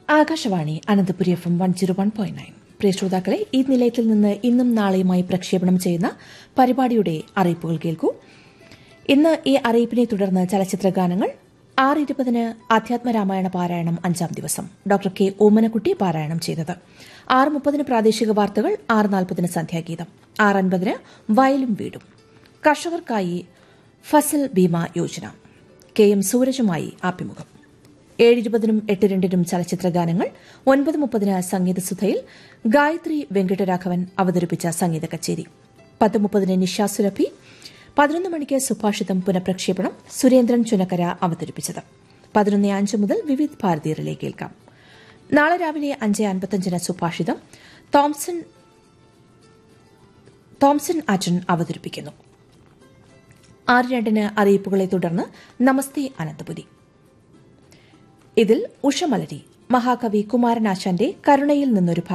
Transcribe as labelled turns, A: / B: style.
A: Akashvani Ananthapuri F M one zero one point nine പ്രിയ ശ്രോതാക്കളെ ഈ നിലയത്തിൽ നിന്ന് ഇന്നും നാളെയുമായി പ്രക്ഷേപണം ചെയ്യുന്ന പരിപാടിയുടെ അറിയിപ്പുകൾ കേൾക്കൂ ഇന്ന് ഈ അറിയിപ്പിനെ തുടർന്ന് ചലച്ചിത്ര ഗാനങ്ങൾ ആറ് ഇരുപതിന് അധ്യാത്മരാമായണ പാരായണം അഞ്ചാം ദിവസം ഡോക്ടർ കെ ഓമനക്കുട്ടി പാരായണം ചെയ്തത് ആറ് മുപ്പതിന് പ്രാദേശിക വാർത്തകൾ ആറ് നാൽപ്പതിന് സന്ധ്യാഗീതം ആറ് അൻപതിന് വയലും വീടും കർഷകർക്കായി ഫസൽ ബീമ യോജന കെ എം സൂരജുമായി അഭിമുഖം ഏഴിരുപതിനും എട്ട് രണ്ടിനും ചലച്ചിത്ര ഗാനങ്ങൾ ഒൻപത് മുപ്പതിന് സംഗീതസുധയിൽ ഗായത്രി വെങ്കടരാഘവൻ അവതരിപ്പിച്ച സംഗീത കച്ചേരി പത്ത് മുപ്പതിന് നിഷാ സുരഭി പതിനൊന്ന് മണിക്ക് സുഭാഷിതം പുനഃപ്രക്ഷേപണം സുരേന്ദ്രൻ ചുനക്കര അവതരിപ്പിച്ചത് പതിനൊന്ന് അഞ്ച് മുതൽ വിവിധ് ഭാരതീയറിലെ കേൾക്കാം നാളെ രാവിലെ അഞ്ച് അൻപത്തഞ്ചിന് സുഭാഷിതം തോംസൺ തോംസൺ അജൻ അവതരിപ്പിക്കുന്നു ആറ് രണ്ടിന് അറിയിപ്പുകളെ തുടർന്ന് നമസ്തേ അനന്തപുരി ഇതിൽ ഉഷമലരി മഹാകവി കുമാരനാശാന്റെ കരുണയിൽ നിന്നൊരു